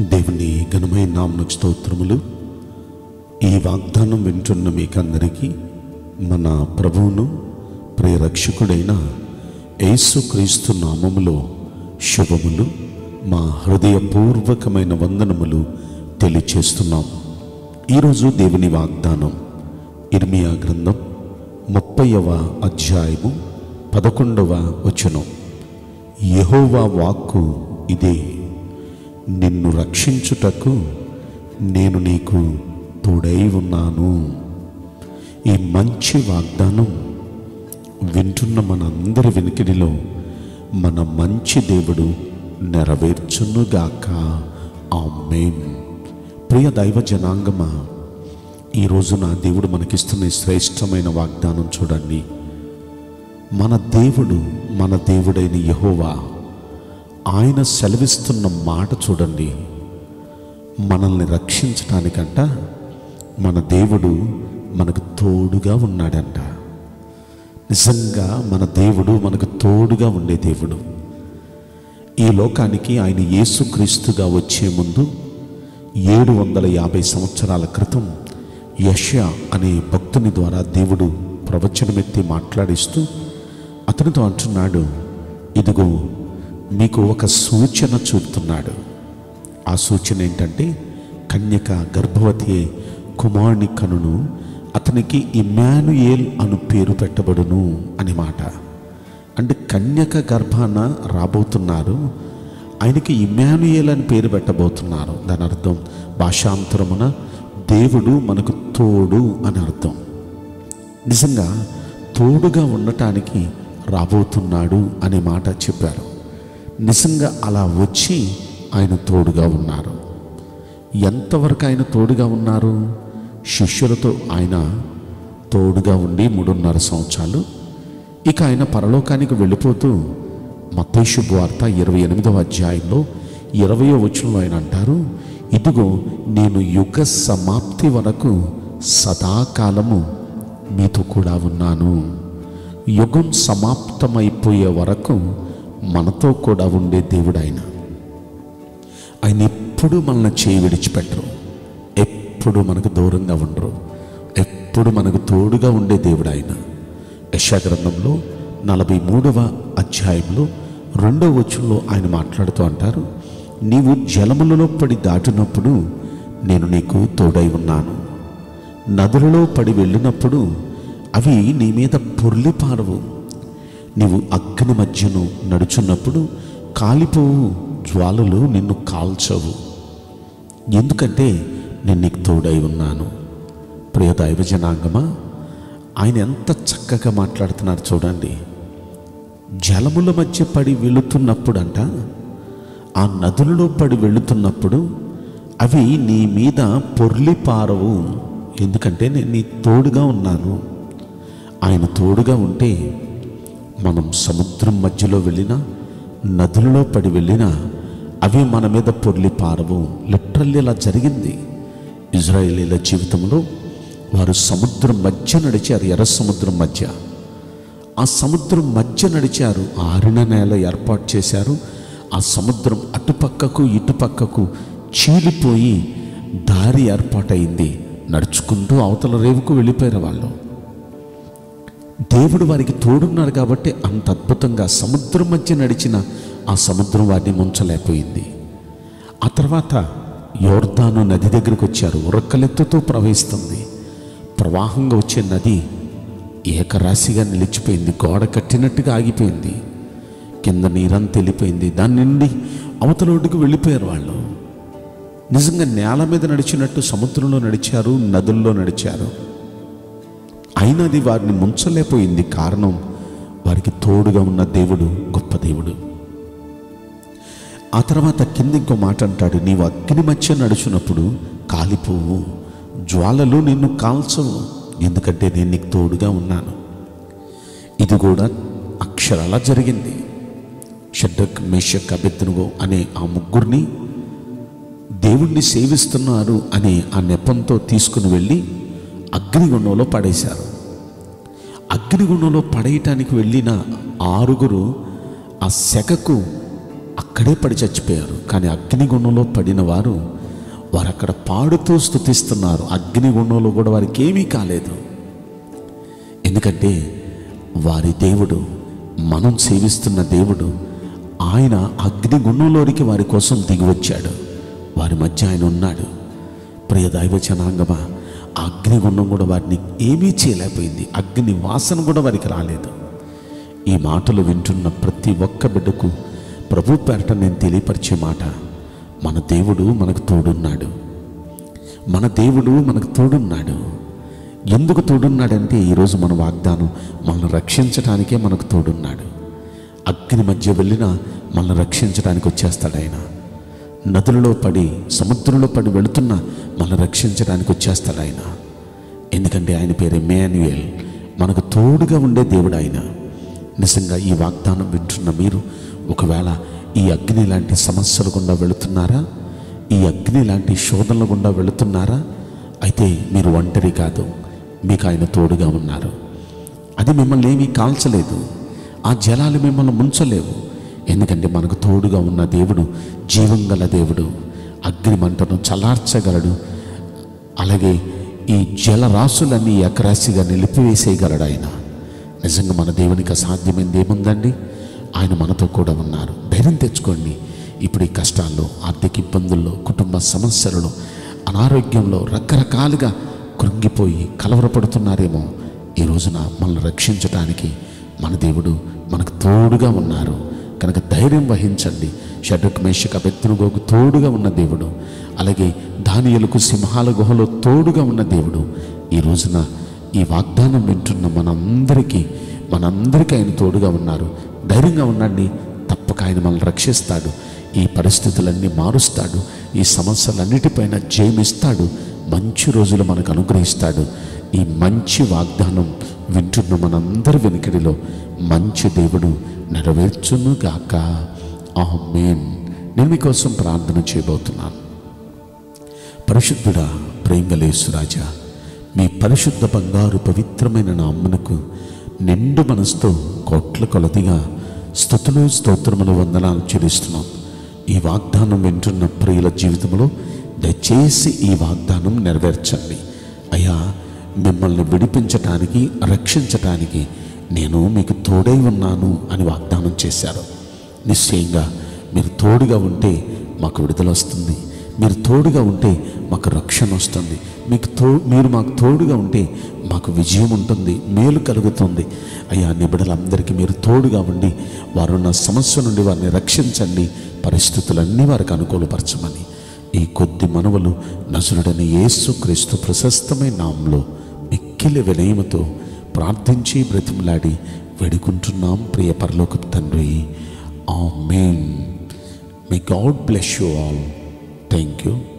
దేవుని ఘనమైన నామకు స్తోత్రములు ఈ వాగ్దానం వింటున్న మీకందరికీ మన ప్రభువును ప్రియరక్షకుడైన యేసుక్రీస్తు నామములో శుభములు మా హృదయపూర్వకమైన వందనములు తెలియచేస్తున్నాం ఈరోజు దేవుని వాగ్దానం ఇర్మియా గ్రంథం ముప్పైవ అధ్యాయము పదకొండవ వచనం యెహోవా వాక్కు ఇదే నిన్ను రక్షించుటకు నేను నీకు తోడై ఉన్నాను ఈ మంచి వాగ్దానం వింటున్న మనందరి వెనుకడిలో మన మంచి దేవుడు నెరవేర్చునుగాక ఆమేన్ ప్రియ దైవ జనాంగమా ఈరోజు నా దేవుడు మనకిస్తున్న ఈ శ్రేష్టమైన వాగ్దానం చూడండి మన దేవుడు మన దేవుడైన యహోవా ఆయన సెలవిస్తున్న మాట చూడండి మనల్ని రక్షించటానికంట మన దేవుడు మనకు తోడుగా ఉన్నాడంట నిజంగా మన దేవుడు మనకు తోడుగా ఉండే దేవుడు ఈ లోకానికి ఆయన యేసుక్రీస్తుగా వచ్చే ముందు ఏడు వందల యాభై సంవత్సరాల క్రితం యష్యా అనే భక్తుని ద్వారా దేవుడు ప్రవచనమెత్తి మాట్లాడిస్తూ అతనితో అంటున్నాడు ఇదిగో మీకు ఒక సూచన చూపుతున్నాడు ఆ సూచన ఏంటంటే కన్యక గర్భవతి అయి కుమారుని కనును అతనికి ఇమానుయేల్ అను పేరు పెట్టబడును అని మాట అంటే కన్యక గర్భాన రాబోతున్నారు ఆయనకి ఇమానుయేల్ అని పేరు పెట్టబోతున్నారు దాని అర్థం భాషాంతరమున దేవుడు మనకు తోడు అని అర్థం నిజంగా తోడుగా ఉండటానికి రాబోతున్నాడు అనే మాట చెప్పారు నిజంగా అలా వచ్చి ఆయన తోడుగా ఉన్నారు ఎంతవరకు ఆయన తోడుగా ఉన్నారు శిష్యులతో ఆయన తోడుగా ఉండి మూడున్నర సంవత్సరాలు ఇక ఆయన పరలోకానికి వెళ్ళిపోతూ మత్తయి వార్త ఇరవై ఎనిమిదవ అధ్యాయంలో ఇరవయో వచనంలో ఆయన అంటారు ఇదిగో నేను యుగ సమాప్తి వరకు సదాకాలము మీతో కూడా ఉన్నాను యుగం సమాప్తమైపోయే వరకు మనతో కూడా ఉండే దేవుడు ఆయన ఆయన ఎప్పుడు మనల్ని చేయి విడిచిపెట్టరు ఎప్పుడు మనకు దూరంగా ఉండరు ఎప్పుడు మనకు తోడుగా ఉండే దేవుడు ఆయన యశాగ్రంథంలో నలభై మూడవ అధ్యాయంలో రెండవ వచనంలో ఆయన మాట్లాడుతూ అంటారు నీవు జలములలో పడి దాటినప్పుడు నేను నీకు తోడై ఉన్నాను నదులలో పడి వెళ్ళినప్పుడు అవి నీ మీద పొర్లి పారవు నీవు అగ్ని మధ్యను నడుచున్నప్పుడు కాలిపోవు జ్వాలలు నిన్ను కాల్చవు ఎందుకంటే నేను నీకు తోడై ఉన్నాను ప్రియ దైవ జనాంగమా ఆయన ఎంత చక్కగా మాట్లాడుతున్నారు చూడండి జలముల మధ్య పడి వెళుతున్నప్పుడంట ఆ నదులలో పడి వెళుతున్నప్పుడు అవి నీ మీద పొర్లి పారవు ఎందుకంటే నేను నీ తోడుగా ఉన్నాను ఆయన తోడుగా ఉంటే మనం సముద్రం మధ్యలో వెళ్ళినా నదులలో పడి వెళ్ళినా అవి మన మీద పొర్లి పారవు లిటరల్లీ ఇలా జరిగింది ఇజ్రాయేలీల జీవితంలో వారు సముద్రం మధ్య నడిచారు ఎర్ర సముద్రం మధ్య ఆ సముద్రం మధ్య నడిచారు ఆరిన నేల ఏర్పాటు చేశారు ఆ సముద్రం అటుపక్కకు ఇటుపక్కకు చీలిపోయి దారి ఏర్పాటైంది నడుచుకుంటూ అవతల రేవుకు వెళ్ళిపోయారు వాళ్ళు దేవుడు వారికి తోడున్నాడు కాబట్టి అంత అద్భుతంగా సముద్రం మధ్య నడిచిన ఆ సముద్రం వారిని ముంచలేకపోయింది ఆ తర్వాత యోర్దాను నది దగ్గరికి వచ్చారు ఉరక్కలెత్తుతూ ప్రవహిస్తుంది ప్రవాహంగా వచ్చే నది ఏకరాశిగా నిలిచిపోయింది గోడ కట్టినట్టుగా ఆగిపోయింది కింద నీరంతా వెళ్ళిపోయింది దాని నుండి అవతలోడికి వెళ్ళిపోయారు వాళ్ళు నిజంగా నేల మీద నడిచినట్టు సముద్రంలో నడిచారు నదుల్లో నడిచారు అయినా అది వారిని ముంచలేకపోయింది కారణం వారికి తోడుగా ఉన్న దేవుడు గొప్ప దేవుడు ఆ తర్వాత కింద ఇంకో మాట అంటాడు నీవు అగ్ని మధ్య నడుచున్నప్పుడు కాలిపోవు జ్వాలలు నిన్ను కాల్చవు ఎందుకంటే నేను నీకు తోడుగా ఉన్నాను ఇది కూడా అక్షరాలా జరిగింది షడ్డక్ మేషక్ అభ్యర్థునుగో అనే ఆ ముగ్గురిని దేవుణ్ణి సేవిస్తున్నారు అనే ఆ నెపంతో తీసుకుని వెళ్ళి అగ్నిగుండంలో పడేశారు అగ్నిగుండంలో పడేయటానికి వెళ్ళిన ఆరుగురు ఆ సెగకు అక్కడే పడి చచ్చిపోయారు కానీ అగ్నిగుండంలో పడిన వారు వారు అక్కడ పాడుతూ స్థుతిస్తున్నారు అగ్నిగుండంలో కూడా వారికి ఏమీ కాలేదు ఎందుకంటే వారి దేవుడు మనం సేవిస్తున్న దేవుడు ఆయన అగ్నిగుండంలోనికి వారి కోసం దిగి వచ్చాడు వారి మధ్య ఆయన ఉన్నాడు ప్రియ దైవ జనాంగమా ఆ అగ్నిగుండం కూడా వారిని ఏమీ చేయలేకపోయింది అగ్ని వాసన కూడా వారికి రాలేదు ఈ మాటలు వింటున్న ప్రతి ఒక్క బిడ్డకు ప్రభు పేరట నేను తెలియపరిచే మాట మన దేవుడు మనకు తోడున్నాడు మన దేవుడు మనకు తోడున్నాడు ఎందుకు తోడున్నాడంటే ఈరోజు మన వాగ్దానం మనల్ని రక్షించడానికే మనకు తోడున్నాడు అగ్ని మధ్య వెళ్ళినా మనల్ని రక్షించడానికి వచ్చేస్తాడు ఆయన నదులలో పడి సముద్రంలో పడి వెళుతున్నా మనల్ని రక్షించడానికి వచ్చేస్తాడు ఆయన ఎందుకంటే ఆయన పేరు ఎమాన్యుయల్ మనకు తోడుగా ఉండే దేవుడు ఆయన నిజంగా ఈ వాగ్దానం వింటున్న మీరు ఒకవేళ ఈ అగ్ని లాంటి సమస్యల గుండా వెళుతున్నారా ఈ అగ్ని లాంటి శోధనల గుండా వెళుతున్నారా అయితే మీరు ఒంటరి కాదు మీకు ఆయన తోడుగా ఉన్నారు అది మిమ్మల్ని ఏమీ కాల్చలేదు ఆ జలాలు మిమ్మల్ని ముంచలేవు ఎందుకంటే మనకు తోడుగా ఉన్న దేవుడు జీవం గల దేవుడు అగ్ని మంటను చల్లార్చగలడు అలాగే ఈ జలరాశులన్నీ ఎకరాశిగా నిలిపివేసేయగలడు ఆయన నిజంగా మన దేవునికి అసాధ్యమైనది ఏముందండి ఆయన మనతో కూడా ఉన్నారు ధైర్యం తెచ్చుకోండి ఇప్పుడు ఈ కష్టాల్లో ఆర్థిక ఇబ్బందుల్లో కుటుంబ సమస్యలలో అనారోగ్యంలో రకరకాలుగా కృంగిపోయి కలవరపడుతున్నారేమో ఈ రోజున మనల్ని రక్షించడానికి మన దేవుడు మనకు తోడుగా ఉన్నారు కనుక ధైర్యం వహించండి షడ్రక్ మేషక బెత్తునుగోకు తోడుగా ఉన్న దేవుడు అలాగే దానియలకు సింహాల గుహలో తోడుగా ఉన్న దేవుడు ఈ రోజున ఈ వాగ్దానం వింటున్న మనందరికీ మనందరికీ ఆయన తోడుగా ఉన్నారు ధైర్యంగా ఉండండి తప్పక ఆయన మనల్ని రక్షిస్తాడు ఈ పరిస్థితులన్నీ మారుస్తాడు ఈ సమస్యలన్నిటిపైన జయమిస్తాడు మంచి రోజులు మనకు అనుగ్రహిస్తాడు ఈ మంచి వాగ్దానం వింటున్న మనందరి వెనుకడిలో మంచి దేవుడు నెరవేర్చును గాక ఆమేన్ నేను మీకోసం ప్రార్థన చేయబోతున్నాను పరిశుద్ధుడా ప్రేంగలేసురాజా మీ పరిశుద్ధ బంగారు పవిత్రమైన నామ్మనకు నిండు మనసుతో కోట్ల కొలదిగా స్థుతులు స్తోత్రములు వందనాలు చెల్లిస్తున్నాం ఈ వాగ్దానం వింటున్న ప్రియుల జీవితంలో దయచేసి ఈ వాగ్దానం నెరవేర్చండి అయ్యా మిమ్మల్ని విడిపించటానికి రక్షించటానికి నేను మీకు తోడై ఉన్నాను అని వాగ్దానం చేశారు నిశ్చయంగా మీరు తోడుగా ఉంటే మాకు విడుదల వస్తుంది మీరు తోడుగా ఉంటే మాకు రక్షణ వస్తుంది మీకు తో మీరు మాకు తోడుగా ఉంటే మాకు విజయం ఉంటుంది మేలు కలుగుతుంది అయ్యా నిబిడలందరికీ మీరు తోడుగా ఉండి వారున్న సమస్య నుండి వారిని రక్షించండి పరిస్థితులన్నీ వారికి అనుకూలపరచమని ఈ కొద్ది మనవలు నజరుడని యేసు క్రీస్తు ప్రశస్తమైన నామంలో మిక్కిలి వినయముతో ప్రార్థించి బ్రతిమలాడి వేడుకుంటున్నాం ప్రియ పరలోకపు తండ్రి amen may God bless you all thank you